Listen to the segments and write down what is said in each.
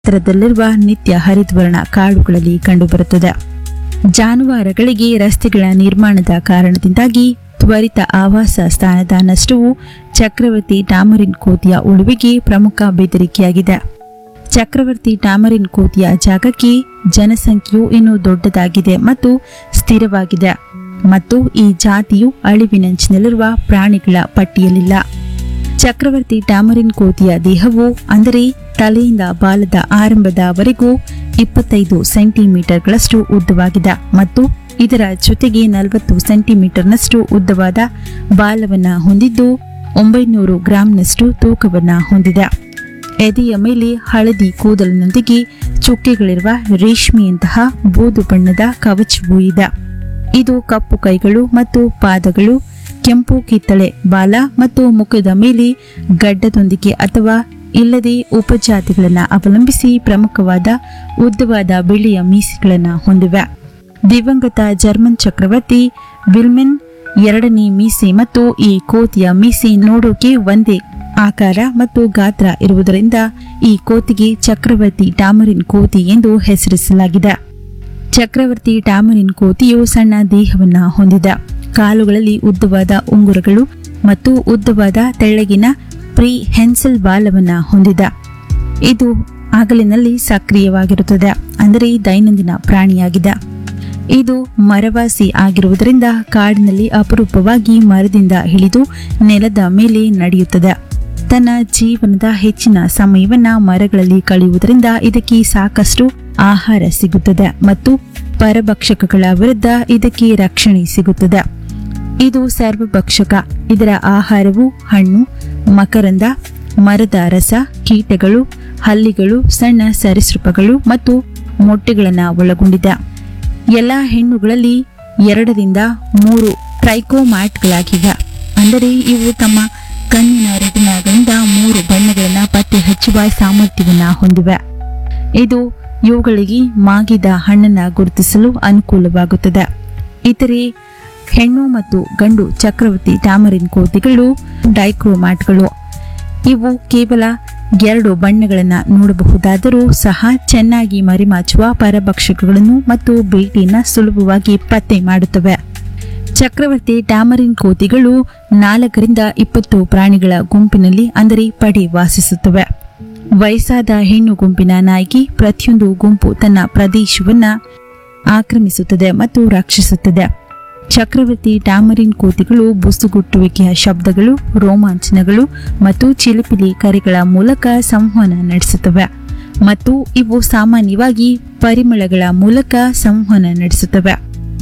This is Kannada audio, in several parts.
ಎತ್ತರದಲ್ಲಿರುವ ನಿತ್ಯ ಹರಿದ್ವರ್ಣ ಕಾಡುಗಳಲ್ಲಿ ಕಂಡುಬರುತ್ತದೆ ಜಾನುವಾರುಗಳಿಗೆ ರಸ್ತೆಗಳ ನಿರ್ಮಾಣದ ಕಾರಣದಿಂದಾಗಿ ತ್ವರಿತ ಆವಾಸ ಸ್ಥಾನದ ನಷ್ಟವು ಚಕ್ರವರ್ತಿ ಟಾಮರಿನ್ ಕೋತಿಯ ಉಳುವಿಗೆ ಪ್ರಮುಖ ಬೆದರಿಕೆಯಾಗಿದೆ ಚಕ್ರವರ್ತಿ ಟಾಮರಿನ್ ಕೋತಿಯ ಜಾಗಕ್ಕೆ ಜನಸಂಖ್ಯೆಯು ಇನ್ನೂ ದೊಡ್ಡದಾಗಿದೆ ಮತ್ತು ಸ್ಥಿರವಾಗಿದೆ ಮತ್ತು ಈ ಜಾತಿಯು ಅಳಿವಿನಂಚಿನಲ್ಲಿರುವ ಪ್ರಾಣಿಗಳ ಪಟ್ಟಿಯಲ್ಲಿಲ್ಲ ಚಕ್ರವರ್ತಿ ಟಾಮರಿನ್ ಕೋತಿಯ ದೇಹವು ಅಂದರೆ ತಲೆಯಿಂದ ಬಾಲದ ಆರಂಭದವರೆಗೂ ಇಪ್ಪತ್ತೈದು ಸೆಂಟಿಮೀಟರ್ಗಳಷ್ಟು ಉದ್ದವಾಗಿದೆ ಮತ್ತು ಇದರ ಜೊತೆಗೆ ನಲವತ್ತು ಸೆಂಟಿಮೀಟರ್ನಷ್ಟು ಉದ್ದವಾದ ಬಾಲವನ್ನ ಹೊಂದಿದ್ದು ಒಂಬೈನೂರು ಗ್ರಾಂನಷ್ಟು ತೂಕವನ್ನ ಹೊಂದಿದೆ ಎದೆಯ ಮೇಲೆ ಹಳದಿ ಕೂದಲಿನೊಂದಿಗೆ ಚುಕ್ಕೆಗಳಿರುವ ರೇಷ್ಮೆಯಂತಹ ಬೂದು ಬಣ್ಣದ ಕವಚವೂ ಇದೆ ಇದು ಕಪ್ಪು ಕೈಗಳು ಮತ್ತು ಪಾದಗಳು ಕೆಂಪು ಕಿತ್ತಳೆ ಬಾಲ ಮತ್ತು ಮುಖದ ಮೇಲೆ ಗಡ್ಡದೊಂದಿಗೆ ಅಥವಾ ಇಲ್ಲದೆ ಉಪಜಾತಿಗಳನ್ನು ಅವಲಂಬಿಸಿ ಪ್ರಮುಖವಾದ ಉದ್ದವಾದ ಬಿಳಿಯ ಮೀಸೆಗಳನ್ನು ಹೊಂದಿವೆ ದಿವಂಗತ ಜರ್ಮನ್ ಚಕ್ರವರ್ತಿ ವಿಲ್ಮೆನ್ ಎರಡನೇ ಮೀಸೆ ಮತ್ತು ಈ ಕೋತಿಯ ಮೀಸೆ ನೋಡೋಕೆ ಒಂದೇ ಆಕಾರ ಮತ್ತು ಗಾತ್ರ ಇರುವುದರಿಂದ ಈ ಕೋತಿಗೆ ಚಕ್ರವರ್ತಿ ಟಾಮರಿನ್ ಕೋತಿ ಎಂದು ಹೆಸರಿಸಲಾಗಿದೆ ಚಕ್ರವರ್ತಿ ಟಾಮರಿನ್ ಕೋತಿಯು ಸಣ್ಣ ದೇಹವನ್ನ ಹೊಂದಿದೆ ಕಾಲುಗಳಲ್ಲಿ ಉದ್ದವಾದ ಉಂಗುರಗಳು ಮತ್ತು ಉದ್ದವಾದ ತೆಳ್ಳಗಿನ ಪ್ರೀ ಹೆನ್ಸಲ್ ಬಾಲವನ್ನ ಹೊಂದಿದೆ ಇದು ಹಗಲಿನಲ್ಲಿ ಸಕ್ರಿಯವಾಗಿರುತ್ತದೆ ಅಂದರೆ ದೈನಂದಿನ ಪ್ರಾಣಿಯಾಗಿದೆ ಇದು ಮರವಾಸಿ ಆಗಿರುವುದರಿಂದ ಕಾಡಿನಲ್ಲಿ ಅಪರೂಪವಾಗಿ ಮರದಿಂದ ಇಳಿದು ನೆಲದ ಮೇಲೆ ನಡೆಯುತ್ತದೆ ತನ್ನ ಜೀವನದ ಹೆಚ್ಚಿನ ಸಮಯವನ್ನ ಮರಗಳಲ್ಲಿ ಕಳೆಯುವುದರಿಂದ ಇದಕ್ಕೆ ಸಾಕಷ್ಟು ಆಹಾರ ಸಿಗುತ್ತದೆ ಮತ್ತು ಪರಭಕ್ಷಕಗಳ ವಿರುದ್ಧ ಇದಕ್ಕೆ ರಕ್ಷಣೆ ಸಿಗುತ್ತದೆ ಇದು ಸರ್ವಭಕ್ಷಕ ಇದರ ಆಹಾರವು ಹಣ್ಣು ಮಕರಂದ ಮರದ ರಸ ಕೀಟಗಳು ಹಲ್ಲಿಗಳು ಸಣ್ಣ ಸರೀಸೃಪಗಳು ಮತ್ತು ಮೊಟ್ಟೆಗಳನ್ನು ಒಳಗೊಂಡಿದೆ ಎಲ್ಲ ಹೆಣ್ಣುಗಳಲ್ಲಿ ಎರಡರಿಂದ ಮೂರು ಟ್ರೈಕೋಮ್ಯಾಟ್ಗಳಾಗಿವೆ ಅಂದರೆ ಇವು ತಮ್ಮ ಕಣ್ಣಿನ ರೆಟಿನಾಗಳಿಂದ ಮೂರು ಬಣ್ಣಗಳನ್ನು ಪತ್ತೆ ಹಚ್ಚುವ ಸಾಮರ್ಥ್ಯವನ್ನು ಹೊಂದಿವೆ ಇದು ಇವುಗಳಿಗೆ ಮಾಗಿದ ಹಣ್ಣನ್ನು ಗುರುತಿಸಲು ಅನುಕೂಲವಾಗುತ್ತದೆ ಇತರೆ ಹೆಣ್ಣು ಮತ್ತು ಗಂಡು ಚಕ್ರವರ್ತಿ ಟ್ಯಾಮರಿನ್ ಕೋತಿಗಳು ಡೈಕ್ರೋಮ್ಯಾಟ್ಗಳು ಇವು ಕೇವಲ ಎರಡು ಬಣ್ಣಗಳನ್ನು ನೋಡಬಹುದಾದರೂ ಸಹ ಚೆನ್ನಾಗಿ ಮರಿಮಾಚುವ ಪರಭಕ್ಷಕಗಳನ್ನು ಮತ್ತು ಬೇಟೆಯನ್ನು ಸುಲಭವಾಗಿ ಪತ್ತೆ ಮಾಡುತ್ತವೆ ಚಕ್ರವರ್ತಿ ಟ್ಯಾಮರಿನ್ ಕೋತಿಗಳು ನಾಲ್ಕರಿಂದ ಇಪ್ಪತ್ತು ಪ್ರಾಣಿಗಳ ಗುಂಪಿನಲ್ಲಿ ಅಂದರೆ ಪಡೆ ವಾಸಿಸುತ್ತವೆ ವಯಸ್ಸಾದ ಹೆಣ್ಣು ಗುಂಪಿನ ನಾಯಿಗೆ ಪ್ರತಿಯೊಂದು ಗುಂಪು ತನ್ನ ಪ್ರದೇಶವನ್ನ ಆಕ್ರಮಿಸುತ್ತದೆ ಮತ್ತು ರಕ್ಷಿಸುತ್ತದೆ ಚಕ್ರವರ್ತಿ ಟ್ಯಾಮರಿನ್ ಕೋತಿಗಳು ಬುಸುಗುಟ್ಟುವಿಕೆಯ ಶಬ್ದಗಳು ರೋಮಾಂಚನಗಳು ಮತ್ತು ಚಿಲಿಪಿಲಿ ಕರೆಗಳ ಮೂಲಕ ಸಂವಹನ ನಡೆಸುತ್ತವೆ ಮತ್ತು ಇವು ಸಾಮಾನ್ಯವಾಗಿ ಪರಿಮಳಗಳ ಮೂಲಕ ಸಂವಹನ ನಡೆಸುತ್ತವೆ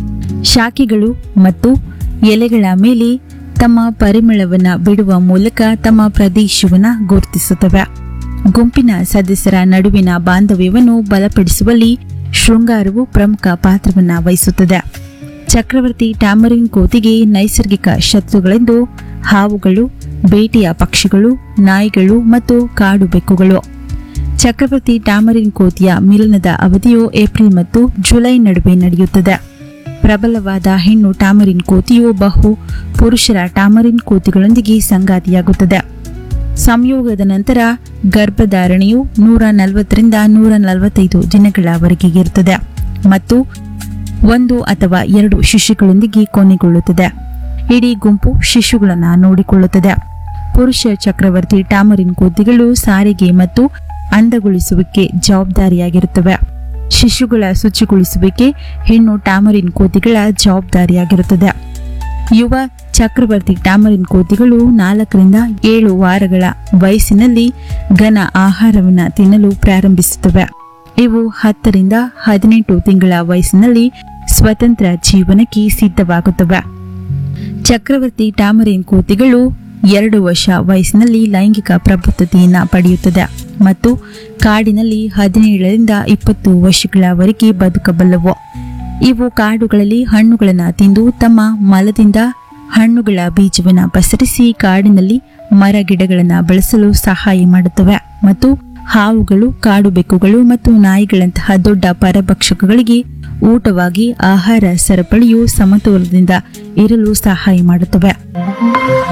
ಶಾಖೆಗಳು ಮತ್ತು ಎಲೆಗಳ ಮೇಲೆ ತಮ್ಮ ಪರಿಮಳವನ್ನು ಬಿಡುವ ಮೂಲಕ ತಮ್ಮ ಪ್ರದೇಶವನ್ನು ಗುರುತಿಸುತ್ತವೆ ಗುಂಪಿನ ಸದಸ್ಯರ ನಡುವಿನ ಬಾಂಧವ್ಯವನ್ನು ಬಲಪಡಿಸುವಲ್ಲಿ ಶೃಂಗಾರವು ಪ್ರಮುಖ ಪಾತ್ರವನ್ನು ವಹಿಸುತ್ತದೆ ಚಕ್ರವರ್ತಿ ಟ್ಯಾಮರಿನ್ ಕೋತಿಗೆ ನೈಸರ್ಗಿಕ ಶತ್ರುಗಳೆಂದು ಹಾವುಗಳು ಬೇಟೆಯ ಪಕ್ಷಿಗಳು ನಾಯಿಗಳು ಮತ್ತು ಕಾಡು ಬೆಕ್ಕುಗಳು ಚಕ್ರವರ್ತಿ ಟ್ಯಾಮರಿನ್ ಕೋತಿಯ ಮಿಲನದ ಅವಧಿಯು ಏಪ್ರಿಲ್ ಮತ್ತು ಜುಲೈ ನಡುವೆ ನಡೆಯುತ್ತದೆ ಪ್ರಬಲವಾದ ಹೆಣ್ಣು ಟ್ಯಾಮರಿನ್ ಕೋತಿಯು ಬಹು ಪುರುಷರ ಟ್ಯಾಮರಿನ್ ಕೋತಿಗಳೊಂದಿಗೆ ಸಂಗಾತಿಯಾಗುತ್ತದೆ ಸಂಯೋಗದ ನಂತರ ಗರ್ಭಧಾರಣೆಯು ನೂರ ನಲವತ್ತರಿಂದ ನೂರ ನಲವತ್ತೈದು ದಿನಗಳವರೆಗೆ ಇರುತ್ತದೆ ಮತ್ತು ಒಂದು ಅಥವಾ ಎರಡು ಶಿಶುಗಳೊಂದಿಗೆ ಕೊನೆಗೊಳ್ಳುತ್ತದೆ ಇಡೀ ಗುಂಪು ಶಿಶುಗಳನ್ನು ನೋಡಿಕೊಳ್ಳುತ್ತದೆ ಪುರುಷ ಚಕ್ರವರ್ತಿ ಟ್ಯಾಮರಿನ್ ಕೋತಿಗಳು ಸಾರಿಗೆ ಮತ್ತು ಅಂದಗೊಳಿಸುವಿಕೆ ಜವಾಬ್ದಾರಿಯಾಗಿರುತ್ತವೆ ಶಿಶುಗಳ ಶುಚಿಗೊಳಿಸುವಿಕೆ ಹೆಣ್ಣು ಟ್ಯಾಮರಿನ್ ಕೋತಿಗಳ ಜವಾಬ್ದಾರಿಯಾಗಿರುತ್ತದೆ ಯುವ ಚಕ್ರವರ್ತಿ ಟ್ಯಾಮರಿನ್ ಕೋತಿಗಳು ನಾಲ್ಕರಿಂದ ಏಳು ವಾರಗಳ ವಯಸ್ಸಿನಲ್ಲಿ ಘನ ಆಹಾರವನ್ನು ತಿನ್ನಲು ಪ್ರಾರಂಭಿಸುತ್ತವೆ ಇವು ಹತ್ತರಿಂದ ಹದಿನೆಂಟು ತಿಂಗಳ ವಯಸ್ಸಿನಲ್ಲಿ ಸ್ವತಂತ್ರ ಜೀವನಕ್ಕೆ ಸಿದ್ಧವಾಗುತ್ತವೆ ಚಕ್ರವರ್ತಿ ಟ್ಯಾಮರಿನ್ ಕೋತಿಗಳು ಎರಡು ವರ್ಷ ವಯಸ್ಸಿನಲ್ಲಿ ಲೈಂಗಿಕ ಪ್ರಬುದ್ಧತೆಯನ್ನು ಪಡೆಯುತ್ತದೆ ಮತ್ತು ಕಾಡಿನಲ್ಲಿ ಹದಿನೇಳರಿಂದ ಇಪ್ಪತ್ತು ವರ್ಷಗಳವರೆಗೆ ಬದುಕಬಲ್ಲವು ಇವು ಕಾಡುಗಳಲ್ಲಿ ಹಣ್ಣುಗಳನ್ನು ತಿಂದು ತಮ್ಮ ಮಲದಿಂದ ಹಣ್ಣುಗಳ ಬೀಜವನ್ನು ಪಸರಿಸಿ ಕಾಡಿನಲ್ಲಿ ಮರ ಗಿಡಗಳನ್ನು ಬೆಳೆಸಲು ಸಹಾಯ ಮಾಡುತ್ತವೆ ಮತ್ತು ಹಾವುಗಳು ಕಾಡು ಬೆಕ್ಕುಗಳು ಮತ್ತು ನಾಯಿಗಳಂತಹ ದೊಡ್ಡ ಪರಭಕ್ಷಕಗಳಿಗೆ ಊಟವಾಗಿ ಆಹಾರ ಸರಪಳಿಯು ಸಮತೋಲನದಿಂದ ಇರಲು ಸಹಾಯ ಮಾಡುತ್ತವೆ